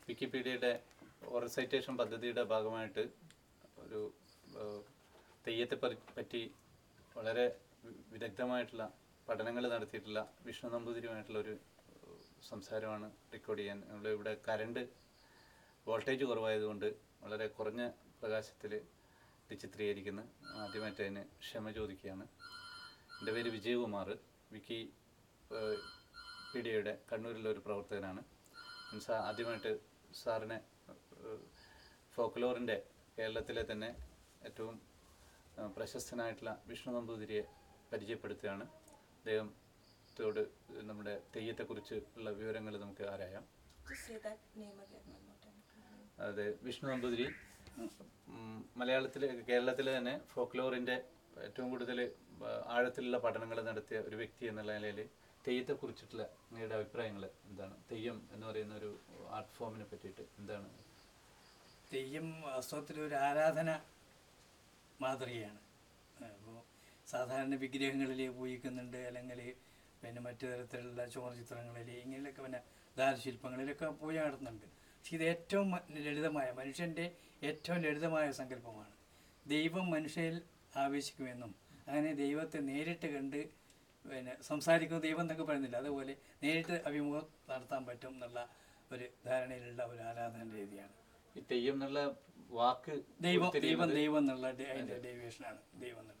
വിക്കിപീഡിയയുടെ ഓറസൈറ്റേഷൻ പദ്ധതിയുടെ ഭാഗമായിട്ട് ഒരു ഏഹ്, തെയ്യത്തെ പറി- പറ്റി വളരെ വി- വിദഗ്ധമായിട്ടുള്ള പഠനങ്ങൾ നടത്തിയിട്ടുള്ള വിഷ്ണു നമ്പൂതിരിയുമായിട്ടുള്ള ഒരു ഏഹ്, സംസാരമാണ് റെക്കോർഡ് ചെയ്യാൻ നമ്മൾ ഇവിടെ കറണ്ട് വോൾട്ടേജ് കുറവായതുകൊണ്ട് വളരെ കുറഞ്ഞ പ്രകാശത്തിൽ ഇത് ചിത്രീകരിക്കുന്നു ആദ്യമായിട്ട് അതിന് ക്ഷമ ചോദിക്കുകയാണ് എൻ്റെ പേര് വിജയകുമാർ വിക്കി ഏഹ്, പീഡിയയുടെ കണ്ണൂരിലെ ഒരു പ്രവർത്തകനാണ് ഞാൻ സാ ആദ്യമായിട്ട് സാറിനെ ഏഹ്, ഫോക്ലോറിൻ്റെ കേരളത്തിലെ തന്നെ ഏറ്റവും ഏഹ്, പ്രശസ്തനായിട്ടുള്ള വിഷ്ണു നമ്പൂതിരിയെ പരിചയപ്പെടുത്തുകയാണ് അദ്ദേഹത്തോട് നമ്മുടെ തെയ്യത്തെക്കുറിച്ച് ഉള്ള വിവരങ്ങൾ നമുക്ക് ആരായാം Just say that name again one more time. അതെ വിഷ്ണു നമ്പൂതിരി ഉം, മലയാളത്തിലെ കേരളത്തിലെ തന്നെ ഫോക്ലോറിൻ്റെ ഏറ്റവും കൂടുതൽ ആഴത്തിലുള്ള പഠനങ്ങൾ നടത്തിയ ഒരു വ്യക്തി എന്നുള്ള നിലയിൽ തെയ്യത്തെ കുറിച്ചിട്ടുള്ള നിങ്ങളുടെ അഭിപ്രായങ്ങൾ എന്താണ് തെയ്യം എന്ന് പറയുന്ന ഒരു ആർട്ട് ഫോമിനെ പറ്റിയിട്ട് എന്താണ് തെയ്യം വാസ്തവത്തിൽ ഒരു ആരാധന മാതൃകയാണ് അപ്പോൾ സാധാരണ വിഗ്രഹങ്ങളിൽ പൂജിക്കുന്നുണ്ട് അല്ലെങ്കിൽ പിന്നെ മറ്റു തരത്തിലുള്ള ചുമർ ചിത്രങ്ങളിൽ ഇങ്ങനെയൊക്കെ പിന്നെ ദാരശില്പങ്ങളിലൊക്കെ പൂജ നടത്തുന്നുണ്ട് പക്ഷെ ഇത് ഏറ്റവും മ- ലളിതമായ മനുഷ്യൻ്റെ ഏറ്റവും ലളിതമായ സങ്കല്പമാണ് ദൈവം മനുഷ്യരിൽ ആവേശിക്കുമെന്നും അങ്ങനെ ദൈവത്തെ നേരിട്ട് കണ്ട് പിന്നെ സംസാരിക്കുന്ന ദൈവം എന്നൊക്കെ പറയുന്നില്ല അതുപോലെ നേരിട്ട് അഭിമുഖം നടത്താൻ പറ്റും എന്നുള്ള ഒരു ധാരണയിലുള്ള ഒരു ആരാധന രീതിയാണ് ഈ തെയ്യം എന്നുള്ള വാക്ക് ദൈവം ദൈവം ഉരുത്തിരിയുന്നത് ദൈവം എന്നുള്ള ഡെ- അതിന്റെ ഡെവിയേഷനാണ് ദൈവം എന്നുള്ള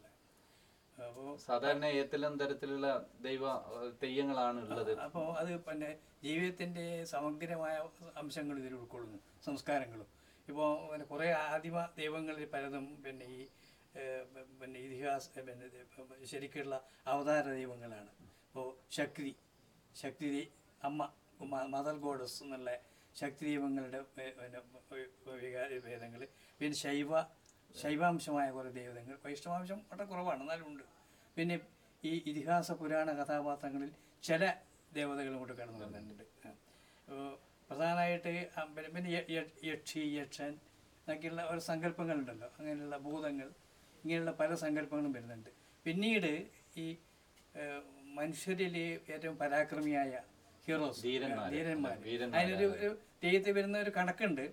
അപ്പോൾ സാധാരണ ഏതെല്ലാം തരത്തിലുള്ള ദൈവ ഏഹ്, തെയ്യങ്ങളാണ് ഉള്ളത് അപ്പോൾ അത് പിന്നെ ജീവിതത്തിന്റെ സമഗ്രമായ അംശങ്ങൾ ഇതിൽ ഉൾക്കൊള്ളുന്നു സംസ്കാരങ്ങളും ഇപ്പോൾ പിന്നെ കുറേ ആദിമ ദൈവങ്ങളിൽ പലതും പിന്നെ ഈ ഏഹ്, പ- പിന്നെ ഇതിഹാസ പിന്നെ ഇത് ശരിക്കുള്ള അവതാര ദൈവങ്ങളാണ് ഇപ്പോൾ ശക്തി ശക്തി ദൈ- അമ്മ മ- മദർ ഗോഡസ് എന്നുള്ള ശക്തി ദൈവങ്ങളുടെ വേ- പിന്നെ വികാര ഭേദങ്ങൾ പിന്നെ ശൈവ ശൈവാംശമായ കുറേ ദൈവതങ്ങൾ വൈഷ്ണവാംശം വളരെ കുറവാണ് എന്നാലും ഉണ്ട് പിന്നെ ഈ ഇതിഹാസ പുരാണ കഥാപാത്രങ്ങളിൽ ചില ദേവതകളും കൂടെ കടന്നു വരുന്നുണ്ട് ആ. അപ്പോൾ പ്രധാനമായിട്ട് ആ പിന്നെ പിന്നെ യ- യ- യക്ഷി യക്ഷൻ എന്നൊക്കെയുള്ള ഒരു സങ്കല്പങ്ങളുണ്ടല്ലോ അങ്ങനെയുള്ള ഭൂതങ്ങൾ ഇങ്ങനെയുള്ള പല സങ്കല്പങ്ങളും വരുന്നുണ്ട് പിന്നീട് ഈ ഏഹ്, മനുഷ്യരിൽ ഏറ്റവും പരാക്രമിയായ ഹീറോസ് ധീരന്മാര്. ധീരന്മാർ വീരന്മാര്. അതിനൊരു ഒരു തെയ്യത്തിൽ വരുന്ന ഒരു കണക്കുണ്ട്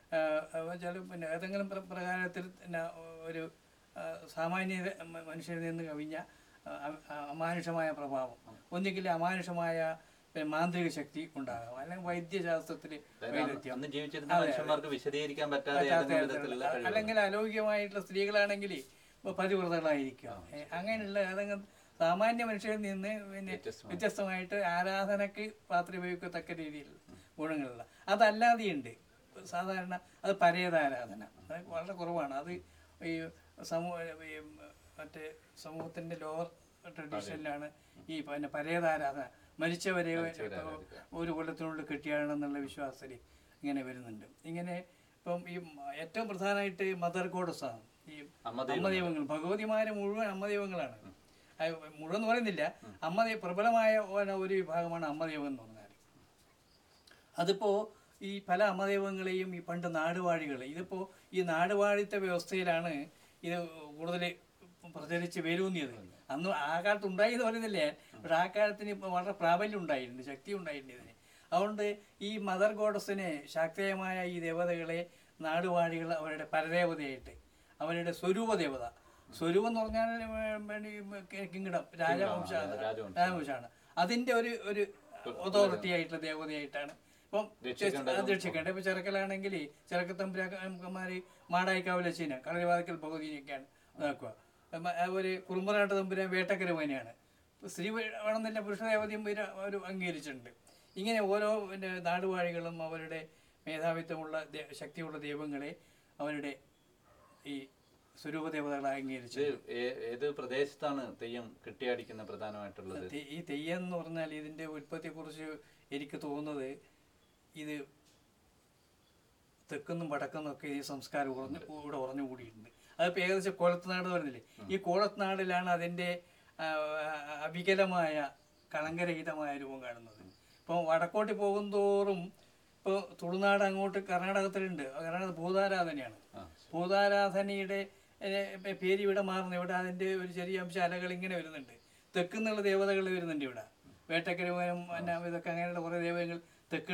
വെച്ചാൽ പിന്നെ ഏതെങ്കിലും പ്ര- പ്രകാരത്തിൽ പിന്നെ ഒരു ആ, സാമാന്യ മ- മനുഷ്യരിൽ നിന്ന് കവിഞ്ഞ ആ, അ- അമാനുഷമായ പ്രഭാവം ഒന്നുകിൽ അമാനുഷമായ പിന്നെ മാന്ത്രിക ശക്തി ഉണ്ടാകാം അല്ലെങ്കിൽ വൈദ്യശാസ്ത്രത്തിൽ വൈദഗ്ധ്യം അന്ന് ജീവിച്ചിരുന്ന അതെ, അതെ. മനുഷ്യന്മാർക്ക് വിശദീകരിക്കാൻ പറ്റാതെ പറ്റാത്ത ഏതെങ്കിലും തരത്തിലുള്ള- വിധത്തിലുള്ള കഴിവുകൾ. അല്ലെങ്കിൽ അലൗകികമായിട്ടുള്ള സ്ത്രീകളാണെങ്കിൽ ഇപ്പോൾ പതിവ്രതകളായിരിക്കുക ഏ, അങ്ങനെയുള്ള ഏതെങ്കിലും സാമാന്യ മനുഷ്യരിൽ നിന്ന് പിന്നെ വ്യത്യസ്തമായി. വ്യത്യസ്തമായിട്ട് ആരാധനക്ക് പാത്രീഭവിക്കത്തക്ക രീതിയിൽ ഗുണങ്ങളുള്ള അതല്ലാതെയുണ്ട് സാധാരണ അത് പരേതാരാധന അത് വളരെ കുറവാണ് അത് ഈ സമൂഹ ഈ മറ്റേ സമൂഹത്തിൻ്റെ ലോവർ ട്രഡീഷനിലാണ് ഈ പിന്നെ പരേതാരാധന മരിച്ചവരെ ഒരു കൊല്ലത്തിനുള്ളിൽ കെട്ടിയാണെന്നുള്ള വിശ്വാസത്തിൽ ഇങ്ങനെ വരുന്നുണ്ട് ഇങ്ങനെ ഇപ്പം ഈ മ- ഏറ്റവും പ്രധാനമായിട്ട് മദർ ഗോഡസാണ് ഈ അമ്മദൈവങ്ങൾ. അമ്മദൈവങ്ങൾ ഭഗവതിമാരെ മുഴുവൻ അമ്മദൈവങ്ങളാണ് അത് മുഴുവൻ എന്ന് പറയുന്നില്ല അമ്മ ദൈ- പ്രബലമായ ഒരു- ഒരു വിഭാഗമാണ് അമ്മദൈവം എന്ന് പറഞ്ഞാൽ അതിപ്പോൾ ഈ പല അമ്മദൈവങ്ങളെയും ഈ പണ്ട് നാടുവാഴികൾ ഇതിപ്പോൾ ഈ നാടുവാഴിത്ത വ്യവസ്ഥയിലാണ് ഇത് കൂടുതൽ പ്രചരിച്ച് വേരൂന്നിയത് അന്ന് ആ കാലത്ത് ഉണ്ടായി എന്ന് പറയുന്നില്ലേ പക്ഷെ ആ കാലത്തിന് ഇപ്പോൾ വളരെ പ്രാബല്യം ഉണ്ടായിട്ടുണ്ട് ശക്തി ഉണ്ടായിട്ടുണ്ട് ഇതിന് അതുകൊണ്ട് ഈ മദർ ഗോഡസിനെ ശാക്തേയമായ ഈ ദേവതകളെ നാടുവാഴികൾ അവരുടെ പരദേവതയായിട്ട് അവരുടെ സ്വരൂപ ദേവത സ്വരൂപം എന്ന് പറഞ്ഞാൽ കിങ്ങിടം രാജവംശമാണ് രാജവംശം. രാജവംശമാണ് അതിൻ്റെ ഒരു ഒരു അതോറിറ്റി ആയിട്ടുള്ള ദേവതയായിട്ടാണ് ഇപ്പം രക്ഷിക്കേണ്ടതും. രക്ഷിക്കേണ്ടത് ഇപ്പം ചെറുക്കലാണെങ്കിൽ ചെറുക്കത്തമ്പുരാക്കന്മാർ മാടായിക്കാവിലച്ചീന കളരിവാതക്കൽ ഭഗവതിനെയൊക്കെയാണ് നോക്കുക ഒരു കുറുമ്പനാട്ട തമ്പുരാൻ വേട്ടക്കര പോനെയാണ് സ്ത്രീ വേണമെന്നില്ല പുരുഷ ദേവതയും ഇവര് ഒരു അംഗീകരിച്ചിട്ടുണ്ട് ഇങ്ങനെ ഓരോ പിന്നെ നാടുവാഴികളും അവരുടെ മേധാവിത്വമുള്ള ദേ- ശക്തിയുള്ള ദൈവങ്ങളെ അവരുടെ ഈ സ്വരൂപ ദേവതകളെ അംഗീകരിച്ചു ഇത് ഏ- ഏത് പ്രദേശത്താണ് തെയ്യം കെട്ടിയാടിക്കുന്ന പ്രധാനമായിട്ടുള്ളത് തെ- ഈ തെയ്യം എന്ന് പറഞ്ഞാൽ ഇതിൻ്റെ ഉൽപ്പത്തിയെക്കുറിച്ച് എനിക്ക് തോന്നുന്നത് ഇത് തെക്കുന്നും വടക്കുന്നും ഒക്കെ ഈ സംസ്കാരം ഉറഞ്ഞു ഇവിടെ ഉറഞ്ഞു കൂടിയിട്ടുണ്ട് അതിപ്പോൾ ഏകദേശം കോലത്തുനാട് പറയുന്നില്ലേ ഈ കോലത്തുനാടിലാണ് അതിൻ്റെ ആ, അവികലമായ കളങ്കരഹിതമായ രൂപം കാണുന്നത് ഇപ്പോൾ വടക്കോട്ട് പോകും തോറും ഇപ്പോൾ തുളുനാട് അങ്ങോട്ട് കർണാടകത്തിലുണ്ട് കർണാടക ഭൂതാരാധനയാണ് ഭൂതാരാധനയുടെ ഏ, പേര് ഇവിടെ മാറുന്നു ഇവിടെ അതിൻ്റെ ഒരു ചെറിയ അംശ അലകൾ ഇങ്ങനെ വരുന്നുണ്ട് തെക്കുന്നുള്ള ദേവതകൾ വരുന്നുണ്ട് ഇവിടെ വേട്ടക്കരവനും പിന്നെ ഇതൊക്കെ അങ്ങനെയുള്ള കുറേ ദൈവങ്ങൾ തെക്കുള്ള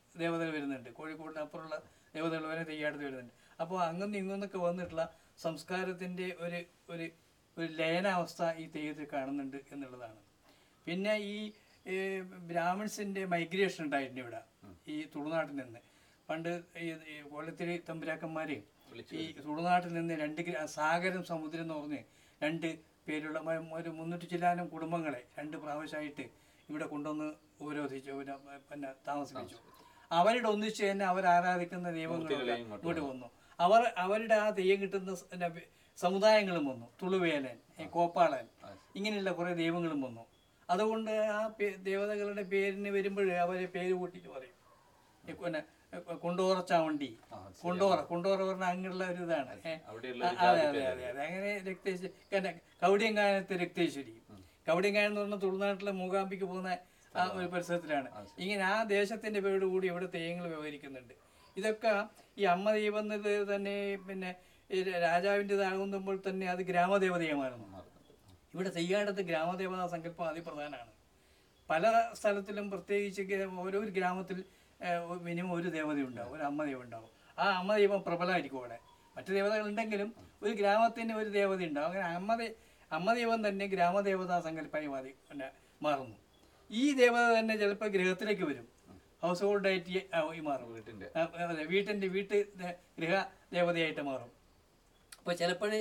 ദേവതകൾ വരുന്നുണ്ട് കോഴിക്കോടിന് അപ്പുറമുള്ള ദേവതകൾ വരെ തെയ്യാട്ടത്തിൽ വരുന്നുണ്ട് അപ്പോൾ അങ്ങും ഇങ്ങുന്നൊക്കെ വന്നിട്ടുള്ള സംസ്കാരത്തിൻ്റെ ഒരു ഒരു ഒരു ലയനാവസ്ഥ ഈ തെയ്യത്തിൽ കാണുന്നുണ്ട് എന്നുള്ളതാണ് പിന്നെ ഈ ബ്രാഹ്മിൺസിൻ്റെ മൈഗ്രേഷൻ ഉണ്ടായിട്ടുണ്ട് ഇവിടെ ഈ തുളുനാട്ടിൽ നിന്ന് പണ്ട് ഈ ഈ കൊല്ലത്തിരി തമ്പുരാക്കന്മാർ ഈ തുളുനാട്ടിൽ നിന്ന് രണ്ട് ഗ്രാ- സാഗരം സമുദ്രം എന്ന് പറഞ്ഞ് രണ്ട് പേരുള്ള മ- ഒരു മുന്നൂറ്റി ചില്ലാനം കുടുംബങ്ങളെ രണ്ട് പ്രാവശ്യമായിട്ട് ഇവിടെ കൊണ്ടുവന്ന് ഉപരോധിച്ചു പിന്നെ പിന്നെ താമസിപ്പിച്ചു അവരുടെ ഒന്നിച്ച് തന്നെ അവർ ആരാധിക്കുന്ന ദൈവങ്ങളൊക്കെ ഇങ്ങോട്ട് വന്നു അവർ അവരുടെ ആ തെയ്യം കിട്ടുന്ന സ- പിന്നെ വി- സമുദായങ്ങളും വന്നു തുളുവേലൻ ഏ, കോപ്പാളൻ ഇങ്ങനെയുള്ള കുറേ ദൈവങ്ങളും വന്നു അതുകൊണ്ട് ആ പേ- ദേവതകളുടെ പേരിന് വരുമ്പോൾ അവരെ പേര് കൂട്ടിട്ട് പറയും ഈ പിന്നെ കൊണ്ടോറ ചാവണ്ടി കൊണ്ടോറ കൊണ്ടോറ പറഞ്ഞ അങ്ങനെയുള്ള ഒരു ഇതാണ് ഏ. അവിടെയുള്ള ആ, അതെ അതെ അതെ അതെ അങ്ങനെ രക്തേശ്വരി പിന്നെ കവടിയങ്കാനത്തെ രക്തേശ്വരി കവടിയങ്കാനം എന്ന് പറഞ്ഞാൽ തുളുനാട്ടിലെ മൂകാംബിക്ക് പോകുന്ന ആ ഒരു പരിസരത്തിലാണ് ഇങ്ങനെ ആ ദേശത്തിന്റെ പേരോട് കൂടി ഇവിടെ തെയ്യങ്ങൾ വ്യവഹരിക്കുന്നുണ്ട് ഇതൊക്കെ ഈ അമ്മ ദൈവം എന്നത് തന്നെ പിന്നെ ഈ രാജാവിൻ്റെതാകുമ്പോൾ തന്നെ അത് ഗ്രാമദേവതയെ മാറുന്നു ഇവിടെ തെയ്യാടത്ത് ഗ്രാമദേവതാ സങ്കല്പം അതിപ്രധാനമാണ് പല സ്ഥലത്തിലും പ്രത്യേകിച്ച് ഗ്ര- ഓരോ ഗ്രാമത്തിൽ മിനിമം ഒരു ദേവത ഉണ്ടാവും ഒരു അമ്മ ദൈവം ഉണ്ടാവും ആ അമ്മ ദൈവം പ്രബലമായിരിക്കും അവിടെ മറ്റു ദേവതകൾ ഉണ്ടെങ്കിലും ഒരു ഗ്രാമത്തിന് ഒരു ദേവത ഉണ്ടാവും അങ്ങനെ അമ്മ ദൈ- അമ്മ ദൈവം തന്നെ ഗ്രാമദേവതാ സങ്കല്പമായി മാറി പിന്നെ മാറുന്നു ഈ ദേവത തന്നെ ചിലപ്പോൾ ഗ്രഹത്തിലേക്ക് വരും ഹൗസ് ഹോൾഡ് ആയിട്ട് ആയി മാറും വീട്ടിന്റെ ആ, അതെ വീട്ടിൻ്റെ വീട്ട് ദേ- ഗൃഹ ദേവതയായിട്ട് മാറും അപ്പോൾ ചിലപ്പോൾ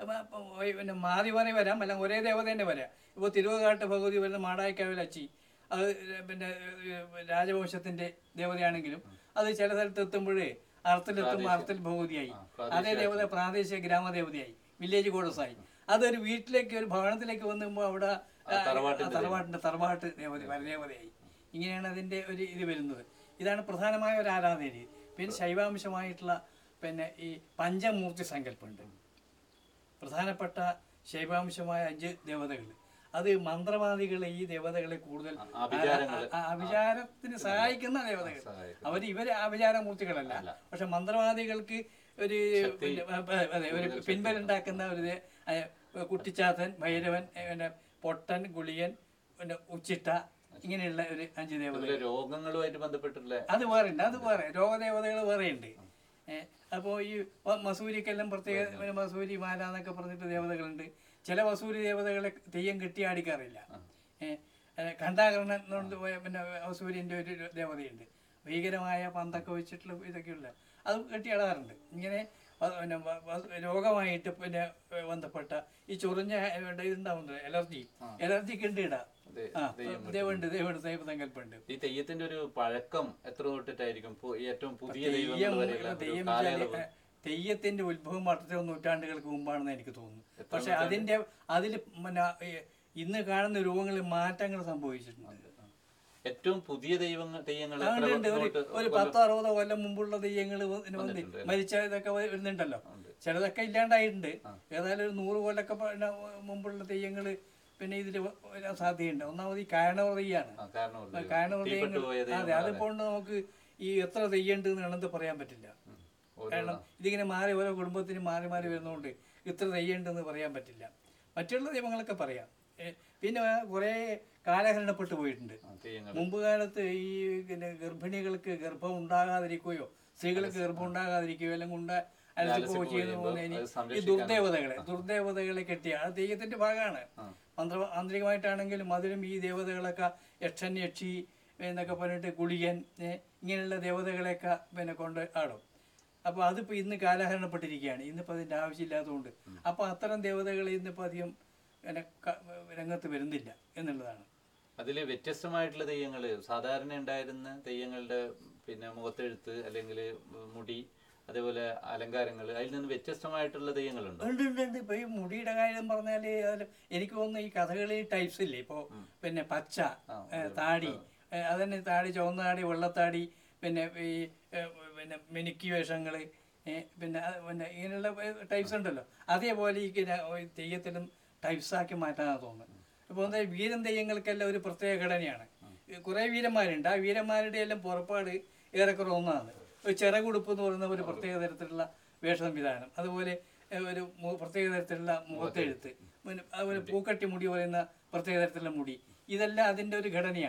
പിന്നെ മാറി മാറി വരാം അല്ലെങ്കിൽ ഒരേ ദേവത തന്നെ വരാം ഇപ്പോൾ തിരുവകാട്ട് ഭഗവതി വരുന്ന മാടായിക്കാവിൽ അച്ചി അത് പിന്നെ ഏഹ്, രാജവംശത്തിൻ്റെ ദേവതയാണെങ്കിലും അത് ചില സ്ഥലത്ത് എത്തുമ്പോഴേ അർത്ഥത്തിലെത്തുമ്പോൾ അർത്ഥത്തിൽ ഭഗവതിയായി അതേ ദേവത പ്രാദേശിക ഗ്രാമദേവതയായി വില്ലേജ് ഗോഡസായി അതൊരു വീട്ടിലേക്ക് ഒരു ഭവനത്തിലേക്ക് വന്നുമ്പോൾ അവിടെ ആ, തറവാട്ടിന്റെ തറവാട്ട് ദേവത പരദേവതയായി ഇങ്ങനെയാണ് അതിന്റെ ഒരു ഇത് വരുന്നത് ഇതാണ് പ്രധാനമായ ഒരു ആരാധന രീതി പിന്നെ ശൈവാംശമായിട്ടുള്ള പിന്നെ ഈ പഞ്ചമൂർത്തി സങ്കല്പമുണ്ട് പ്രധാനപ്പെട്ട ശൈവാംശമായ അഞ്ച് ദേവതകൾ അത് മന്ത്രവാദികളെ ഈ ദേവതകളെ കൂടുതൽ ആഭിചാരങ്ങള്. ആ, ആ, ആഭിചാരത്തിന് സഹായിക്കുന്ന ദേവതകൾ അവർ ഇവര് ആഭിചാരമൂർത്തികളല്ല പക്ഷെ മന്ത്രവാദികൾക്ക് ഒരു പിന്നെ, അ- അതെ ഒരു പിൻബലുണ്ടാക്കുന്ന ഒരു ദേ- ആ, കുട്ടിച്ചാത്തൻ ഭൈരവൻ ഏ, പിന്നെ പൊട്ടൻ ഗുളിയൻ പിന്നെ ഉച്ചിട്ട ഇങ്ങനെയുള്ള ഒരു അഞ്ച് ദേവതകൾ അതുപോലെ രോഗങ്ങളുമായിട്ട് ബന്ധപ്പെട്ടുള്ള അത് വേറെ ഉണ്ട് അത് വേറെ രോഗദേവതകൾ വേറെ ഉണ്ട് അപ്പോൾ ഈ വ- മസൂരിക്കെല്ലാം പ്രത്യേക ഒരു മസൂരി മാല എന്നൊക്കെ പറഞ്ഞിട്ട് ദേവതകളുണ്ട് ചില മസൂരി ദേവതകളെ തെയ്യം കെട്ടിയാടിക്കാറില്ല ഏഹ് ഖണ്ഡാകരണൻ എന്ന് പറഞ്ഞിട്ട് പോയ പിന്നെ മസൂരിൻ്റെ ഒരു ദേവതയുണ്ട് ഭീകരമായ പന്തൊക്കെ വെച്ചിട്ടുള്ള ഇതൊക്കെയുള്ള അത് കെട്ടിയാടാറുണ്ട് ഇങ്ങനെ വ- പിന്നെ വ- വ- രോഗമായിട്ട് പിന്നെ ഏഹ് ബന്ധപ്പെട്ട ഈ ചൊറിഞ്ഞ ഏഹ് ഇതുണ്ടാവുന്നത് എലർജി എലർജിക്ക് ഉണ്ട് ഇടാം അതെ, ആ ദേവുണ്ട് ദേവുണ്ട് ദൈവ സങ്കല്പമുണ്ട് ഈ തെയ്യത്തിന്റെ ഒരു പഴക്കം എത്ര തൊട്ടിട്ടായിരിക്കും പു- ഏറ്റവും പുതിയ തെയ്യം ദൈവങ്ങൾ വരെയുള്ള ഒരു തെയ്യം കാലയളവ് വെച്ചാല് തെയ്യത്തിന്റെ ഉത്ഭവം പത്തോ നൂറ്റാണ്ടുകൾക്ക് മുമ്പാണെന്ന് എനിക്ക് തോന്നുന്നു പക്ഷെ അതിന്റെ അതിൽ പിന്നെ ഈ ഇന്ന് കാണുന്ന രൂപങ്ങളിൽ മാറ്റങ്ങൾ സംഭവിച്ചിട്ടുണ്ട് ഏറ്റവും പുതിയ ദൈവങ്ങൾ തെയ്യങ്ങൾ അതുകൊണ്ട് എത്ര ഉണ്ട് ഒരു തൊട്ട് ഒരു പത്തോ അറുപതോ കൊല്ലം മുമ്പുള്ള തെയ്യങ്ങൾ വന്ന് മരിച്ച ഇതൊക്കെ വരുന്നുണ്ടല്ലോ ചിലതൊക്കെ ഇല്ലാണ്ടായിട്ടുണ്ട് ഏതായാലും ഒരു നൂറ് കൊല്ലൊക്കെ പിന്നെ മുമ്പുള്ള തെയ്യങ്ങൾ പിന്നെ ഇതിൽ വരാൻ സാധ്യതയുണ്ട് ഒന്നാമത് ഈ കാരണവൃതിയാണ് ആ, കാരണമുള്ളത്. കാരണവൃതിയങ്ങൾ തീപ്പെട്ടു പോയ അതെ ദൈവങ്ങൾ അതിപ്പോൾ നമുക്ക് ഈ എത്ര തെയ്യണ്ട് എന്ന് കണത് പറയാൻ പറ്റില്ല ഓരോ- കാരണം ഇതിങ്ങനെ മാറി ഓരോ കുടുംബത്തിന് മാറി മാറി വരുന്നതുകൊണ്ട് ഇത്ര തെയ്യണ്ടെന്ന് പറയാൻ പറ്റില്ല മറ്റുള്ള ദൈവങ്ങളൊക്കെ പറയാം ഏ, പിന്നെ കുറേ കാലഹരണപ്പെട്ട് പോയിട്ടുണ്ട് ആ, തെയ്യങ്ങൾ മുമ്പ് കാലത്ത് ഈ പിന്നെ ഗർഭിണികൾക്ക് ഗർഭം ഉണ്ടാകാതിരിക്കുകയോ സ്ത്രീകൾക്ക് ഗർഭം ഉണ്ടാകാതിരിക്കുകയോ അല്ലെങ്കിൽ ഉണ്ട അലസിപ്പോവുകയോ ചെയ്യുന്ന പോകുന്നതിന് അത് ഈ ദുർദേവതകളെ ദുർദേവതകളെ കെട്ടിയ അത് തെയ്യത്തിന്റെ ഭാഗമാണ് മന്ത്ര ആന്തരികമായിട്ടാണെങ്കിലും അതിലും ഈ ദേവതകളൊക്കെ യക്ഷൻ യക്ഷി എന്നൊക്കെ പറഞ്ഞിട്ട് ഗുളികൻ ഏ, ഇങ്ങനെയുള്ള ദേവതകളെയൊക്കെ പിന്നെ കൊണ്ട് ആടും അപ്പോൾ അതിപ്പോൾ ഇന്ന് കാലഹരണപ്പെട്ടിരിക്കുകയാണ് ഇന്നിപ്പോൾ അതിൻ്റെ ആവശ്യമില്ലാത്തതുകൊണ്ട് അപ്പോൾ അത്തരം ദേവതകൾ ഇന്നിപ്പോൾ അധികം പിന്നെ ക- രംഗത്ത് വരുന്നില്ല എന്നുള്ളതാണ് അതില് വ്യത്യസ്തമായിട്ടുള്ള തെയ്യങ്ങള് സാധാരണ ഉണ്ടായിരുന്ന തെയ്യങ്ങളുടെ പിന്നെ മുഖത്തെഴുത്ത് അല്ലെങ്കിൽ മുടി അതേപോലെ അലങ്കാരങ്ങൾ അതിൽ നിന്ന് വ്യത്യസ്തമായിട്ടുള്ള തെയ്യങ്ങളുണ്ട് ഉണ്ട് ഉണ്ട് ഉണ്ട് ഇപ്പൊ ഈ മുടിയുടെ കാര്യം പറഞ്ഞാല് അതില് എനിക്ക് തോന്നുന്നു ഈ കഥകളി ടൈപ്സ് ഇല്ലേ ഇപ്പോ പിന്നെ പച്ച ഏ, താടി ഏ, അതന്നെ താടി ചുവന്ന താടി വെള്ളത്താടി പിന്നെ ഈ ഏ, പിന്നെ മിനുക്കി വേഷങ്ങള് ഏ, പിന്നെ അത് പിന്നെ ഇങ്ങനെയുള്ള ടൈപ്സ് ഉണ്ടല്ലോ അതേപോലെ ഈ കിര- ഈ തെയ്യത്തിലും ടൈപ്സ് ആക്കി മാറ്റാനാണ് തോന്നുന്നത് ഇപ്പോൾ എന്താ വീരൻ തെയ്യങ്ങൾക്കെല്ലാം ഒരു പ്രത്യേക ഘടനയാണ് കുറേ വീരന്മാരുണ്ട് ആ വീരന്മാരുടെ എല്ലാം പുറപ്പാട് ഏറെക്കുറെ ഒന്നാണ് ഒരു ചിറകുടുപ്പ് എന്ന് പറയുന്ന ഒരു പ്രത്യേക തരത്തിലുള്ള വേഷ സംവിധാനം അതുപോലെ ഏഹ്, ഒരു മു- പ്രത്യേക തരത്തിലുള്ള മുഖത്തെഴുത്ത് പിന്നെ അതുപോലെ പൂക്കട്ടി മുടി പറയുന്ന പ്രത്യേക തരത്തിലുള്ള മുടി ഇതെല്ലാം അതിൻ്റെ ഒരു ഘടനയാണ്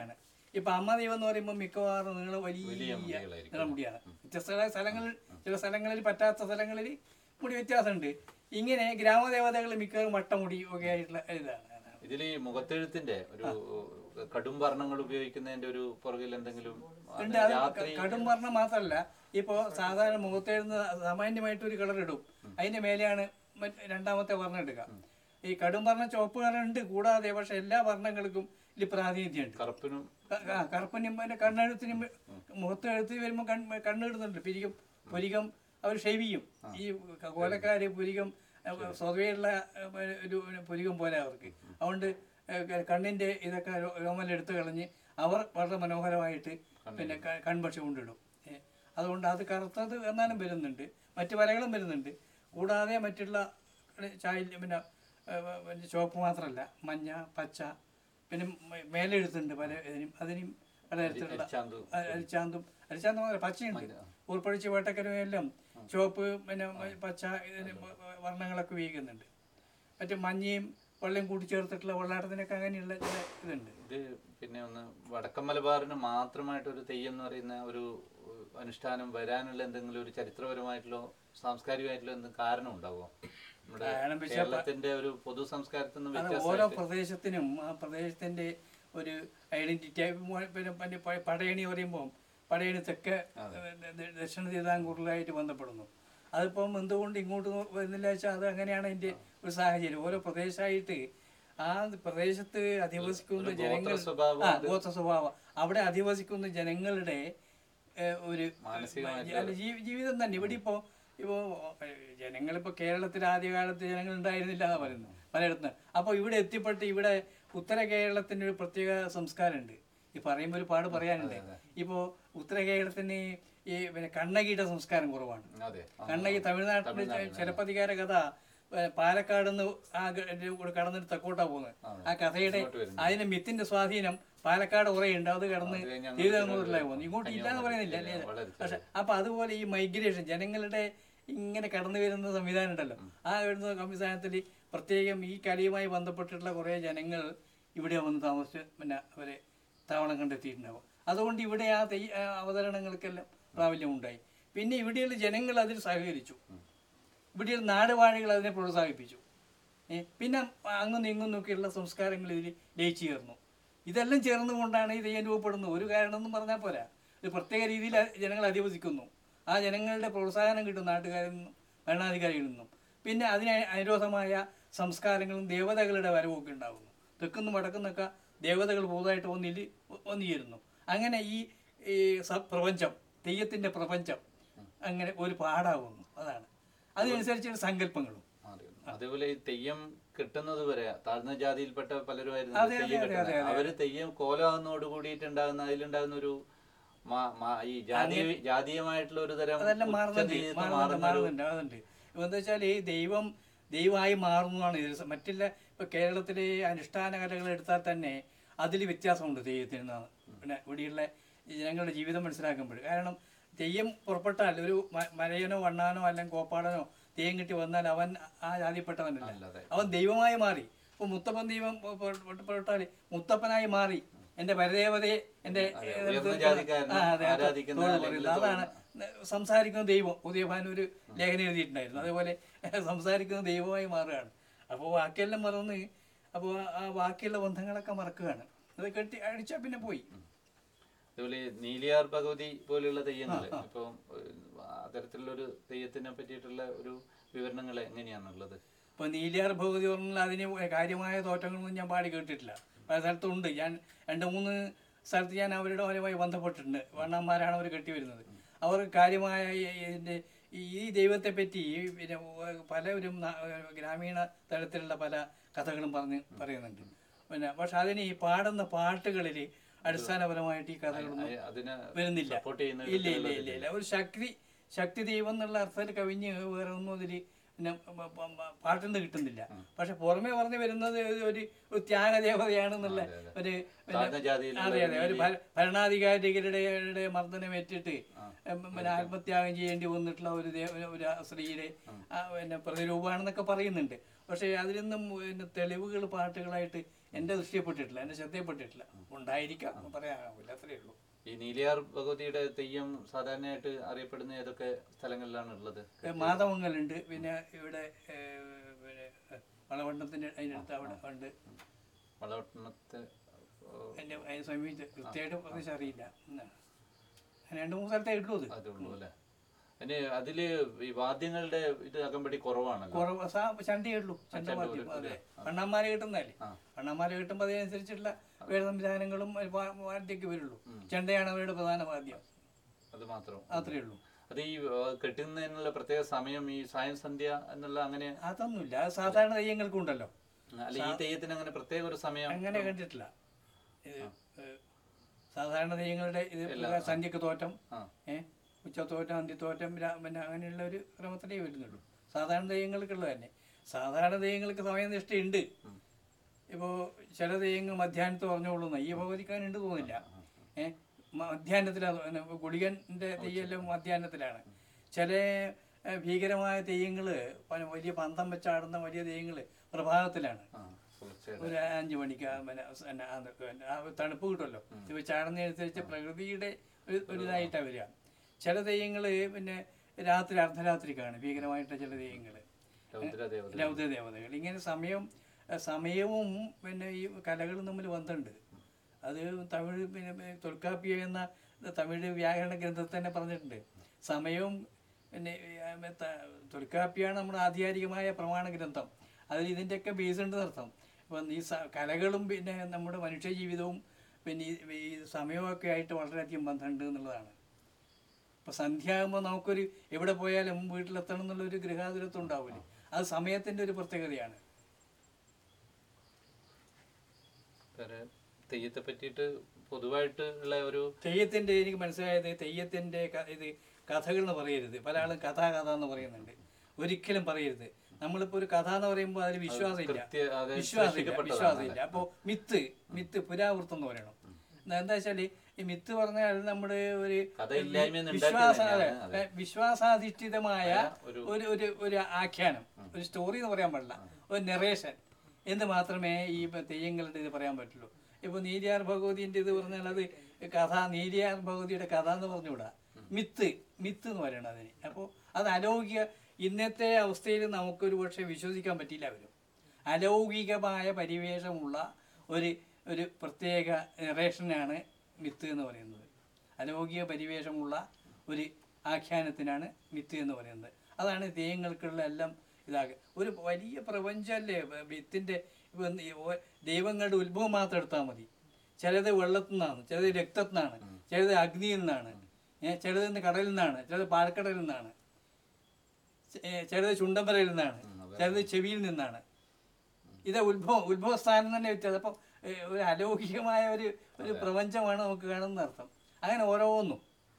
ഇപ്പൊ അമ്മ ദൈവം എന്ന് പറയുമ്പോൾ മിക്കവാറും നിങ്ങൾ വലിയ വലിയ മുടികളായിരിക്കും. നീളമുടിയാണ് വ്യത്യസ്ത സ്ഥലങ്ങളിൽ ചില സ്ഥലങ്ങളിൽ പറ്റാത്ത സ്ഥലങ്ങളിൽ മുടി വ്യത്യാസമുണ്ട് ഇങ്ങനെ ഗ്രാമദേവതകൾ മിക്കവാറും വട്ടമുടി ഒക്കെ ആയിട്ടുള്ള ഇതാണ് ഇതിൽ ഈ മുഖത്തെഴുത്തിന്റെ ഒരു കടും വർണ്ണങ്ങൾ ഉപയോഗിക്കുന്നതിന്റെ ഒരു പുറകിൽ എന്തെങ്കിലും അത് ഉണ്ട് അത് രാത്രി കടും വർണ്ണ മാത്രമല്ല ഇപ്പോ സാധാരണ മുഖത്തെഴുന്ന സാമാന്യമായിട്ട് ഒരു കളർ ഇടും അതിന്റെ മേലെയാണ് മറ്റ് രണ്ടാമത്തെ വർണ്ണം ഇടുക ഈ കടും വർണ്ണ ചുവപ്പ് കളർ ഉണ്ട് കൂടാതെ പക്ഷെ എല്ലാ വർണ്ണങ്ങൾക്കും ഇതിൽ പ്രാതിനിധ്യമുണ്ട് കറുപ്പിനും ക- ആ, കറുപ്പനും പിന്നെ കണ്ണെഴുത്തിനും മുഖത്ത് എഴുത്ത് വരുമ്പോൾ കൺ കണ്ണെഴുതുന്നുണ്ട് പിരികം പുരികം അവർ ഷെയ്വ് ചെയ്യും ഈ കോലക്കാര് പുരികം അഹ് സ്വതവേയുള്ള അഹ് ഒരു പുരികം പോലെ അവർക്ക് അതുകൊണ്ട് അഹ് കണ്ണിന്റെ ഇതൊക്കെ രോ- രോമം എടുത്തു കളഞ്ഞ് അവർ വളരെ മനോഹരമായിട്ട് പിന്നെ ക- കൺപക്ഷി കൊണ്ടിടും ഏ, അതുകൊണ്ട് അത് കറുത്തത് എന്നാലും വരുന്നുണ്ട് മറ്റു വരകളും വരുന്നുണ്ട് കൂടാതെ മറ്റുള്ള ചായ പിന്നെ ഏഹ്, പിന്നെ ചുവപ്പ് മാത്രമല്ല മഞ്ഞ പച്ച പിന്നെ മ- മേലെഴുത്തുണ്ട് പല ഇതിനും അതിനും പലതരത്തിലുള്ള അരിച്ചാന്തു. അ- അരിച്ചാന്തും അരിച്ചാന്തും മാത്രമല്ല പച്ചയുണ്ട് ഊർപ്പഴിച്ച് വേട്ടക്കരും എല്ലാം ചുവപ്പ് പിന്നെ മ- പച്ച ഇതിന് വ- വ- വർണ്ണങ്ങളൊക്കെ ഉപയോഗിക്കുന്നുണ്ട് മറ്റു മഞ്ഞയും വെള്ളം കൂട്ടി ചേർത്തിട്ടുള്ള വെള്ളാട്ടത്തിനൊക്കെ അങ്ങനെയുള്ള ചില ഇതുണ്ട് ഇത് പിന്നെ ഒന്ന് വടക്കൻ മലബാറിന് മാത്രമായിട്ട് ഒരു തെയ്യം എന്ന് പറയുന്ന ഒരു ഏഹ്, അനുഷ്ഠാനം വരാനുള്ള എന്തെങ്കിലും ഒരു ചരിത്രപരമായിട്ടുള്ള സാംസ്കാരികമായിട്ടുള്ള എന്തെങ്കിലും കാരണം ഉണ്ടാവുമോ നമ്മുടെ കാരണം വെച്ചാ കേരളത്തിന്റെ ഒരു പൊതു സംസ്കാരത്തിൽ നിന്ന് അത് വ്യത്യാസം ഓരോ പ്രദേശത്തിനും ആ പ്രദേശത്തിന്റെ ഒരു ഐഡന്റിറ്റി പിന്നെ പിന്നെ പ- പടയണി പറയുമ്പോൾ പടയണി തെക്ക് ദ- ദക്ഷിണ തിരുവിതാംകൂറിലായിട്ട് ബന്ധപ്പെടുന്നു അതിപ്പം എന്തുകൊണ്ട് ഇങ്ങോട്ട് നോ- വരുന്നില്ല വെച്ചാൽ അത് അങ്ങനെയാണ് അതിന്റെ ഒരു സാഹചര്യം ഓരോ പ്രദേശമായിട്ട് ആ പ്രദേശത്ത് അധിവസിക്കുന്ന ഒരു ജനങ്ങൾ ഗോത്ര സ്വഭാവം ആ ഗോത്ര സ്വഭാവം അവിടെ അധിവസിക്കുന്ന ജനങ്ങളുടെ ഏഹ്, ഒരു മാനസികമായിട്ടുള്ള- അല്ല ജീ- ജീവിതം തന്നെ ഇവിടെ ഇപ്പോ ഇപ്പോ ജനങ്ങളിപ്പോ കേരളത്തിൽ ആദ്യകാലത്ത് ജനങ്ങൾ ഉണ്ടായിരുന്നില്ല എന്നാ പറയുന്നത് പലയിടത്തും അപ്പോൾ ഇവിടെ എത്തിപ്പെട്ട് ഇവിടെ ഉത്തര കേരളത്തിന് ഒരു പ്രത്യേക സംസ്കാരമുണ്ട് ഈ പറയുമ്പോൾ ഒരു പാട് പറയാനുണ്ട് ഇപ്പോ ഉത്തര കേരളത്തിന് ഈ പിന്നെ കണ്ണകീട സംസ്കാരം കുറവാണ് അതെ ആ. കണ്ണകി തമിഴ്നാട്ടിലെ ചിലപ്പതികാര കഥ ഏ, പാലക്കാട് നിന്ന് ആ ഗ- ഇത് കൂടെ കടന്നിട്ട് തെക്കോട്ടാ പോകുന്നത് ആ കഥയുടെ അതിന്റെ മിത്തിന്റെ സ്വാധീനം പാലക്കാട് കുറേ ഉണ്ട് അത് കടന്ന് അത് കഴിഞ്ഞ് തിരുവിതാംകൂറിലായി പോകുന്നു ഇങ്ങോട്ട് ഇല്ല എന്ന് പറയുന്നില്ല അല്ലേ വളരെ പക്ഷെ അപ്പൊ അതുപോലെ ഈ മൈഗ്രേഷൻ ജനങ്ങളുടെ ഇങ്ങനെ കടന്നു വരുന്ന സംവിധാനം ഉണ്ടല്ലോ ആ വരുന്ന സംവിധാനത്തിൽ പ്രത്യേകം ഈ കലയുമായി ബന്ധപ്പെട്ടിട്ടുള്ള കുറേ ജനങ്ങൾ ഇവിടെ വന്ന് താമസിച്ച് പിന്നെ അവരെ താവളം കണ്ടെത്തിയിട്ടുണ്ടാവും അതുകൊണ്ട് ഇവിടെ ആ തെയ് ആ അവതരണങ്ങൾക്കെല്ലാം പ്രാബല്യം ഉണ്ടായി പിന്നെ ഇവിടെയുള്ള ജനങ്ങൾ അതിൽ സഹകരിച്ചു ഇവിടെയുള്ള നാടുവാഴികൾ അതിനെ പ്രോത്സാഹിപ്പിച്ചു ഏ, പിന്നെ അങ്ങും ഇങ്ങും നോക്കിയുള്ള സംസ്കാരങ്ങൾ ഇതിൽ ലയിച്ചു ചേർന്നു ഇതെല്ലാം ചേർന്നുകൊണ്ടാണ് ഈ തെയ്യം രൂപപ്പെടുന്നത് ഒരു കാരണം എന്നും പറഞ്ഞാൽ പോരാ ഒരു പ്രത്യേക രീതിയിൽ ജനങ്ങൾ അധിവസിക്കുന്നു ആ ജനങ്ങളുടെ പ്രോത്സാഹനം കിട്ടും നാട്ടുകാരിൽ നിന്നും ഭരണാധികാരികളിൽ നിന്നും പിന്നെ അതിന് അനുരോധമായ സംസ്കാരങ്ങളും ദേവതകളുടെ വരവൊക്കെ ഉണ്ടാകുന്നു തെക്കുന്നും വടക്കുന്നൊക്കെ ദേവതകൾ പുതുതായിട്ട് വന്നില് വന്നു ചേരുന്നു അങ്ങനെ ഈ ഈ സ- പ്രപഞ്ചം തെയ്യത്തിൻ്റെ പ്രപഞ്ചം അങ്ങനെ ഒരു പാടാകുന്നു അതാണ് അതിനനുസരിച്ചുള്ള സങ്കല്പങ്ങളും അതെ. അതേപോലെ ഈ തെയ്യം കിട്ടുന്നത് വരെ താഴ്ന്ന ജാതിയിൽപ്പെട്ട പലരുമായിരുന്നു അതെ, അതെ, തെയ്യം അതെ, കിട്ടുന്നത്. അതെ, അതെ. അവര് തെയ്യം കോലാകുന്നതോട് കൂടിയിട്ടുണ്ടാകുന്ന അതിലുണ്ടാകുന്ന ഒരു മാ- മാ- ഈ ജാതി ജാതീയമായിട്ടുള്ള ഒരു തരം അതെല്ലാം മാറുന്നുണ്ട് ഉച്ചനീചത്വം മാറുന്നുണ്ട് മാറുന്ന ഒരു- മാറുന്നുണ്ട് അതുണ്ട് ഇപ്പൊ എന്താ വെച്ചാൽ ഈ ദൈവം ദൈവമായി മാറുന്നതാണ് ഇത് മറ്റുള്ള ഇപ്പൊ കേരളത്തിലെ അനുഷ്ഠാന കലകൾ എടുത്താൽ തന്നെ അതിൽ വ്യത്യാസമുണ്ട് തെയ്യത്തിന് എന്നാണ് പിന്നെ ഇവിടെയുള്ള ഈ ജനങ്ങളുടെ ജീവിതം മനസ്സിലാക്കുമ്പോൾ കാരണം തെയ്യം പുറപ്പെട്ടാൽ ഒരു മ- മലയനോ വണ്ണാനോ അല്ലെങ്കിൽ കോപ്പാടനോ തെയ്യം കിട്ടി വന്നാൽ അവൻ ആ ജാതിപ്പെട്ടവനല്ല അല്ലാതെ. അവൻ ദൈവമായി മാറി ഇപ്പൊ മുത്തപ്പൻ ദൈവം പുറപ്പെട്ടാൽ മുത്തപ്പനായി മാറി എന്റെ പരദേവതയെ എന്റെ ഉയർന്ന ജാതിക്കാരനെ ആ, അതെ, അത് ആരാധിക്കുന്ന തോന്നുന്നു അല്ലെങ്കിൽ പറയുന്നത്. അതാണ് സംസാരിക്കുന്ന ദൈവം ഉദയഭാൻ ഒരു ലേഖനം എഴുതിയിട്ടുണ്ടായിരുന്നു അതേപോലെ സംസാരിക്കുന്ന ദൈവമായി മാറുകയാണ് അപ്പോൾ ബാക്കിയെല്ലാം മറന്ന് അപ്പോൾ ആ ബാക്കിയുള്ള ബന്ധങ്ങളൊക്കെ മറക്കുകയാണ് അത് കെട്ടി അടിച്ചാൽ പിന്നെ പോയി അതുപോലെ നീലിയാർ ഭഗവതി പോലെയുള്ള തെയ്യങ്ങൾ ഇപ്പം ഏഹ്, അത്തരത്തിലുള്ള ഒരു തെയ്യത്തിനെ പറ്റിയിട്ടുള്ള ഒരു വിവരണങ്ങൾ എങ്ങനെയാണുള്ളത് ഇപ്പോൾ നീലിയാർ ഭഗവതി പറഞ്ഞാൽ അതിന് കാര്യമായ തോറ്റങ്ങളൊന്നും ഞാൻ പാടി കേട്ടിട്ടില്ല പല സ്ഥലത്തുണ്ട് ഞാൻ രണ്ട് മൂന്ന് സ്ഥലത്ത് ഞാൻ അവരുടെ അവരുമായി ബന്ധപ്പെട്ടിട്ടുണ്ട് വണ്ണന്മാരാണ് അവർ കെട്ടി വരുന്നത് അവർ കാര്യമായ ഈ- ഇതിൻ്റെ ഈ ദൈവത്തെ പറ്റി ഈ പിന്നെ പലരും ന- ഗ്രാമീണ തലത്തിലുള്ള പല കഥകളും പറഞ്ഞ് പറയുന്നുണ്ട് പിന്നെ പക്ഷെ അതിന് ഈ പാടുന്ന പാട്ടുകളിൽ അടിസ്ഥാനപരമായിട്ട് ഈ കഥകളൊന്നും അയ- അതിനെ വരുന്നില്ല സപ്പോർട്ട് ചെയ്യുന്ന ഇല്ല ഇല്ല ഇല്ല ഇല്ല ഒരു ശക്തി ശക്തി ദൈവം എന്നുള്ള അർത്ഥത്തിൽ കവിഞ്ഞ് വേറെ ഒന്നും അതിൽ പിന്നെ പ- പ- പ- പാട്ടിന്ന് കിട്ടുന്നില്ല പക്ഷെ പുറമെ പറഞ്ഞു വരുന്നത് ഒരു ഒരു ത്യാഗദേവതയാണെന്നുള്ള ഒരു പിന്നെ താഴ്ന്ന ജാതിയിലുള്ള അതെ അതെ ഒരു ഭര- ഭരണാധികാരികളുടെ മർദ്ദനമേറ്റിട്ട് ഉം, പിന്നെ ആത്മത്യാഗം ചെയ്യേണ്ടി വന്നിട്ടുള്ള ഒരു ദേ- ഒരു സ്ത്രീയുടെ ആ, പിന്നെ പ്രതിരൂപമാണെന്നൊക്കെ പറയുന്നുണ്ട് പക്ഷേ അതിലൊന്നും പിന്നെ തെളിവുകൾ പാട്ടുകളായിട്ട് എൻ്റെ ദൃഷ്ടിയപ്പെട്ടിട്ടില്ല എൻ്റെ ശ്രദ്ധയപ്പെട്ടിട്ടില്ല ഉണ്ടായിരിക്കാം എന്ന് പറയാനാവില്ല അത്രയേ ഉള്ളൂ ഈ നീലിയാർ ഭഗവതിയുടെ തെയ്യം സാധാരണയായിട്ട് അറിയപ്പെടുന്ന ഏതൊക്കെ സ്ഥലങ്ങളിലാണ് ഉള്ളത് ഏ, മാതമംഗലുണ്ട് പിന്നെ ഇവിടെ ഏ, പിന്നെ വളവണ്ണത്തിൻ്റെ അതിനടുത്ത് അവിടെ ഉണ്ട് വളവട്ടണത്തെ എൻ്റെ അതിനെ സമീപിച്ച് കൃത്യമായിട്ട് പ്രദേശം അറിയില്ല എന്നാണ് അങ്ങനെ രണ്ട് മൂന്ന് സ്ഥലത്തേ ഉള്ളൂ അത് അതുള്ളൂ അല്ലേ ഇനി അതില് ഈ വാദ്യങ്ങളുടെ ഇത് അകമ്പടി കുറവാണല്ലോ കുറവ് സാ- ചണ്ടയേ ഉള്ളൂ ചണ്ട വാദ്യം അതെ വണ്ണന്മാരെ കിട്ടുന്നതല്ലേ ആ. വണ്ണന്മാരെ കിട്ടുമ്പോൾ അതിനനുസരിച്ചുള്ള വേറെ സംവിധാനങ്ങളും വാ- വാദ്യമൊക്കെ വരുള്ളൂ ചെണ്ടയാണ് അവരുടെ പ്രധാന വാദ്യം അത് മാത്രം അത്രേ ഉള്ളൂ അത് ഈ ആ, കെട്ടുന്നതിനുള്ള പ്രത്യേക സമയം ഈ സായം സന്ധ്യ എന്നുള്ള അങ്ങനെ അതൊന്നുമില്ല അത് സാധാരണ തെയ്യങ്ങൾക്കും ഉണ്ടല്ലോ അല്ല ഈ തെയ്യത്തിന് അങ്ങനെ പ്രത്യേക ഒരു സമയം അങ്ങനെ കണ്ടിട്ടില്ല ഇത് ഏഹ്, സാധാരണ തെയ്യങ്ങളുടെ ഇത് പ്രകാരം സന്ധ്യക്ക് തോറ്റം ആ. ഏഹ് ഉച്ചത്തോറ്റം അന്ത്യത്തോറ്റം രാ- പിന്നെ അങ്ങനെയുള്ള ഒരു ക്രമത്തിലേ വരുന്നുള്ളൂ സാധാരണ തെയ്യങ്ങൾക്കുള്ളത് തന്നെ സാധാരണ തെയ്യങ്ങൾക്ക് സമയനിഷ്ഠയുണ്ട് ഇപ്പോൾ ചില തെയ്യങ്ങൾ മധ്യാഹ്നത്ത് പറഞ്ഞോളുന്ന ഈ ഭഗവതിക്കാനുണ്ട് തോന്നില്ല ഏഹ് മധ്യാഹ്നത്തിലാണ് ഗുളികൻ്റെ തെയ്യെല്ലാം മധ്യാഹ്നത്തിലാണ് ചില ഏഹ്, ഭീകരമായ തെയ്യങ്ങൾ വലിയ പന്തം വെച്ചാടുന്ന വലിയ തെയ്യങ്ങൾ പ്രഭാതത്തിലാണ് ആ, പുലർച്ചെ ഒരു അഞ്ച് മണിക്ക് ആ പിന്നെ സ് പിന്നെ ആ ന- പിന്നെ ആ തണുപ്പ് കിട്ടുമല്ലോ ഇത് ചാടുന്നതനുസരിച്ച് പ്രകൃതിയുടെ ഒരു ഒരു ഇതായിട്ടാണ് വരിക ചില തെയ്യങ്ങൾ പിന്നെ രാത്രി അർദ്ധരാത്രിക്കാണ് ഭീകരമായിട്ട് ചില തെയ്യങ്ങൾ രൗദ്രദേവത രൗദ്ര ദേവതകൾ ഇങ്ങനെ സമയം ഏ, സമയവും പിന്നെ ഈ കലകളും തമ്മിൽ ബന്ധമുണ്ട് അത് തമിഴ് പിന്നെ പിന്നെ തൊൽക്കാപ്പിയ എന്ന തമിഴ് വ്യാകരണ ഗ്രന്ഥത്തിൽ തന്നെ പറഞ്ഞിട്ടുണ്ട് സമയവും പിന്നെ ഈ, ആ, ത- തൊൽക്കാപ്പിയാണ് നമ്മുടെ ആധികാരികമായ പ്രമാണ ഗ്രന്ഥം അതിൽ ഇതിൻ്റെയൊക്കെ ബേസ് ഉണ്ട് അർത്ഥം ഇപ്പം ഈ സ- കലകളും പിന്നെ നമ്മുടെ മനുഷ്യ ജീവിതവും പിന്നെ ഈ ഈ സമയമൊക്കെ ആയിട്ട് വളരെയധികം ബന്ധമുണ്ട് എന്നുള്ളതാണ് ഇപ്പം സന്ധ്യ ആകുമ്പോൾ നമുക്കൊരു എവിടെ പോയാലും വീട്ടിലെത്തണം എന്നുള്ളൊരു ഗൃഹാതുരത്വം ഉണ്ടാവില്ലേ അത് സമയത്തിൻ്റെ ഒരു പ്രത്യേകതയാണ് വേറെ തെയ്യത്തെ പറ്റിയിട്ട് പൊതുവായിട്ട് ഉള്ള ഒരു തെയ്യത്തിൻ്റെ എനിക്ക് മനസ്സിലായത് തെയ്യത്തിൻ്റെ ക- ഇത് കഥകൾ എന്ന് പറയരുത് പല ആളും കഥാകഥ എന്ന് പറയുന്നുണ്ട് ഒരിക്കലും പറയരുത് നമ്മളിപ്പോൾ ഒരു കഥ എന്ന് പറയുമ്പോൾ അതിൽ വിശ്വാസമില്ല കൃത്യ- അത് വിശ്വാസമില്ല സൃഷ്ടിക്കപ്പെട്ടതാണ് വിശ്വാസമില്ല അപ്പോൾ മിത്ത് മിത്ത് പുരാവൃത്തം എന്ന് പറയണം എന്നാ എന്താ വെച്ചാല് ഈ മിത്ത് പറഞ്ഞാൽ നമ്മുടെ ഒരു കഥയില്ലായ്മ എന്ന് വിശ്വാസ ഉണ്ടാക്കിയത് അതെ, തന്നെയാണ്. അതെ. വിശ്വാസാധിഷ്ഠിതമായ ഒരു- ഒരു ഒരു ഒരു ആഖ്യാനം ഒരു സ്റ്റോറി എന്ന് പറയാൻ പാടില്ല ഒരു നെറേഷൻ എന്ന് മാത്രമേ ഈ ഇപ്പൊ തെയ്യങ്ങളുടെ ഇത് പറയാൻ പറ്റുള്ളൂ ഇപ്പൊ നീരിയാർ ഭഗവതിന്റെ ഇത് പറഞ്ഞാൽ അത് കഥ നീരിയാർ ഭഗവതിയുടെ കഥ എന്ന് പറഞ്ഞുകൂടാ മിത്ത് മിത്ത് എന്ന് പറയണം അതിന് അപ്പോൾ അത് അലൗകിക ഇന്നത്തെ അവസ്ഥയിൽ നമുക്കൊരു പക്ഷേ വിശ്വസിക്കാൻ പറ്റില്ല അവരും അലൗകികമായ പരിവേഷമുള്ള ഒരു ഒരു പ്രത്യേക നറേഷനാണ് മിത്ത് എന്ന് പറയുന്നത് അലൗകിക പരിവേഷമുള്ള ഒരു ആഖ്യാനത്തിനാണ് മിത്ത് എന്ന് പറയുന്നത് അതാണ് തെയ്യങ്ങൾക്കുള്ള എല്ലാം ഇതാകുക ഒരു വലിയ പ്രപഞ്ചമല്ലേ വ- വിത്തിൻ്റെ ഇപ്പം ഈ ഓ- ദൈവങ്ങളുടെ ഉത്ഭവം മാത്രം എടുത്താൽ മതി ചിലത് വെള്ളത്തിൽ നിന്നാണ് ചിലത് രക്തത്തിൽ നിന്നാണ് ചിലത് അഗ്നിയിൽ നിന്നാണ് ഏ, ചിലത് ഇന്ന് കടലിൽ നിന്നാണ് ചിലത് പാലക്കടലിൽ നിന്നാണ് ചെ- ഏ, ചിലത് ചുണ്ടമ്പരയിൽ നിന്നാണ് ചിലത് ചെവിയിൽ നിന്നാണ് ഇത് ഉത്ഭവം ഉത്ഭവസ്ഥാനം തന്നെ വ്യത്യാസം അപ്പം ഏ, ഒരു അലൗകികമായ ഒരു ഒരു പ്രപഞ്ചമാണ് നമുക്ക് കാണുന്ന അർത്ഥം അങ്ങനെ ഓരോന്നും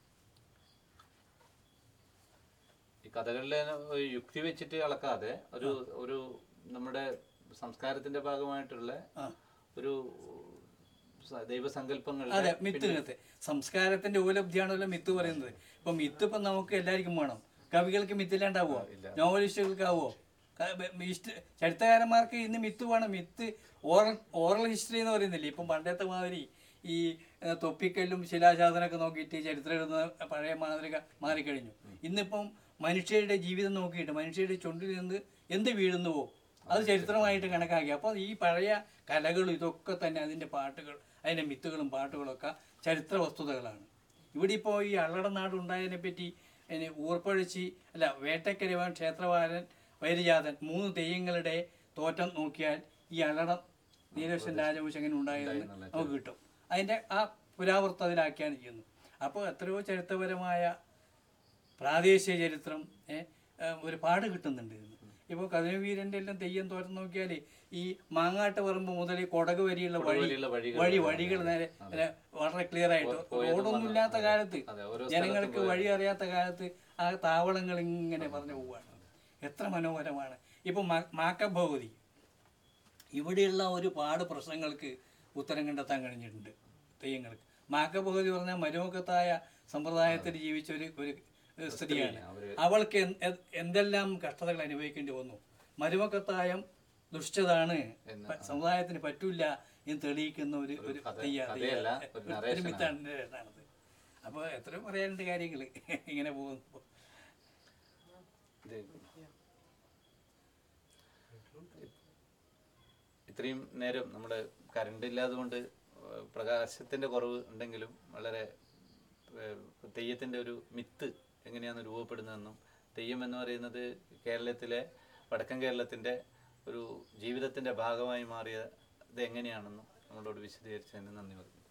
ഈ കഥകളിലെ ഒരു യുക്തി വെച്ചിട്ട് അളക്കാതെ ഒരു ഒരു നമ്മുടെ സംസ്കാരത്തിന്റെ ഭാഗമായിട്ടുള്ള ആ. ഒരു സ- ദൈവസങ്കല്പങ്ങളുടെ അതെ മിത്തിനകത്ത് സംസ്കാരത്തിന്റെ ഉപലബ്ധിയാണല്ലോ മിത്ത് പറയുന്നത് ഇപ്പൊ മിത്ത് ഇപ്പം നമുക്ക് എല്ലാവർക്കും വേണം കവികൾക്ക് മിത്തില്ലാണ്ടാവോ നോവലിസ്റ്റുകൾക്കാവോ ക- ബ- ഇഷ്ട- ചരിത്രകാരന്മാർക്ക് ഇന്ന് മിത്ത് വേണം മിത്ത് ഓറൽ ഓറൽ ഹിസ്റ്ററി എന്ന് പറയുന്നില്ലേ ഇപ്പം പണ്ടത്തെ മാതിരി ഈ ഏഹ്, തൊപ്പിക്കല്ലും ശിലാശാസനമൊക്കെ നോക്കിയിട്ട് ചരിത്രം എഴുതുന്ന പഴയ മാതൃക മാറിക്കഴിഞ്ഞു ഇന്നിപ്പം മനുഷ്യരുടെ ജീവിതം നോക്കിയിട്ട് മനുഷ്യരുടെ ചുണ്ടിൽ നിന്ന് എന്ത് വീഴുന്നുവോ അത് ചരിത്രമായിട്ട് കണക്കാക്കി അപ്പോൾ ഈ പഴയ കലകളും ഇതൊക്കെ തന്നെ അതിൻ്റെ പാട്ടുകൾ അതിൻ്റെ മിത്തുകളും പാട്ടുകളൊക്കെ ചരിത്ര വസ്തുതകളാണ് ഇവിടെ ഇപ്പോൾ ഈ അള്ളടനാട് ഉണ്ടായതിനെ പറ്റി ഇനി ഊർപ്പഴിച്ചി അല്ല വേട്ടക്കരവൻ ക്ഷേത്രവാരൻ വൈരജാതൻ മൂന്ന് തെയ്യങ്ങളുടെ തോറ്റം നോക്കിയാൽ ഈ അള്ളടം നീലകൃഷ്ണൻ രാജവംശം എങ്ങനെ ഉണ്ടായതെന്ന് നമുക്ക് കിട്ടും അതിൻ്റെ ആ പുരാവൃത്തം അതിലാക്കിയാണ് ചെയ്യുന്നത് അപ്പോൾ എത്രയോ ചരിത്രപരമായ പ്രാദേശിക ചരിത്രം ഏ, ഏ, ഒരുപാട് കിട്ടുന്നുണ്ട് ഇതിന് ഇപ്പോൾ കഥനവീരൻ്റെ എല്ലാം തെയ്യം തോറ്റം നോക്കിയാൽ ഈ മാങ്ങാട്ട് പറമ്പ് മുതൽ ഈ കൊടക് വരെയുള്ള വഴി വരെയുള്ള വഴികൾ വഴി വഴികൾ നേരെ നേരെ വളരെ ക്ലിയർ ആയിട്ട് റോഡൊന്നും ഇല്ലാത്ത കാലത്ത് അതെ, ഓരോ ജനങ്ങൾക്ക് വഴി അറിയാത്ത കാലത്ത് ആ താവളങ്ങൾ ഇങ്ങനെ പറഞ്ഞു പോവുകയാണ് എത്ര മനോഹരമാണ് ഇപ്പോൾ മാക്കഭഗവതി ഇവിടെയുള്ള ഒരുപാട് പ്രശ്നങ്ങൾക്ക് ഉത്തരം കണ്ടെത്താൻ കഴിഞ്ഞിട്ടുണ്ട് തെയ്യങ്ങൾക്ക് മാക്കഭഗവതി പറഞ്ഞാൽ മനോഹത്തായ സമ്പ്രദായത്തിൽ ജീവിച്ച ഒരു ഒരു സ്ത്രീയാണ് അവര് അവൾക്ക് എന്ത്- എന്ത്- എന്തെല്ലാം കഷ്ടതകൾ അനുഭവിക്കേണ്ടി വന്നു മരുമക്കത്തായം ദുഷ്ടതാണ് എന്ന്, പ- സമുദായത്തിന് പറ്റൂല എന്ന് തെളിയിക്കുന്ന ഒരു ഒരു കഥ- തെയ്യ- കഥയല്ല, തെയ്യ- ഒരു ഒരു- narration ഒരു മിത്താണ് ഇതാണത് അപ്പോൾ എത്ര പറയാനുണ്ട് കാര്യങ്ങൾ ഇങ്ങനെ പോകുന്നു ഇത് ഇത്രയും നേരം നമ്മുടെ കറണ്ട് ഇല്ലാതെ കൊണ്ട് പ്രകാശത്തിന്റെ കുറവ് ഉണ്ടെങ്കിലും വളരെ ഏഹ്, തെയ്യത്തിന്റെ ഒരു മിത്ത് എങ്ങനെയാണ് രൂപപ്പെടുന്നതെന്നും തെയ്യം എന്ന് പറയുന്നത് കേരളത്തിലെ വടക്കൻ കേരളത്തിന്റെ ഒരു ജീവിതത്തിന്റെ ഭാഗമായി മാറിയത് എങ്ങനെയാണെന്നും നമ്മളോട് വിശദീകരിച്ചതിന് നന്ദി പറയുന്നു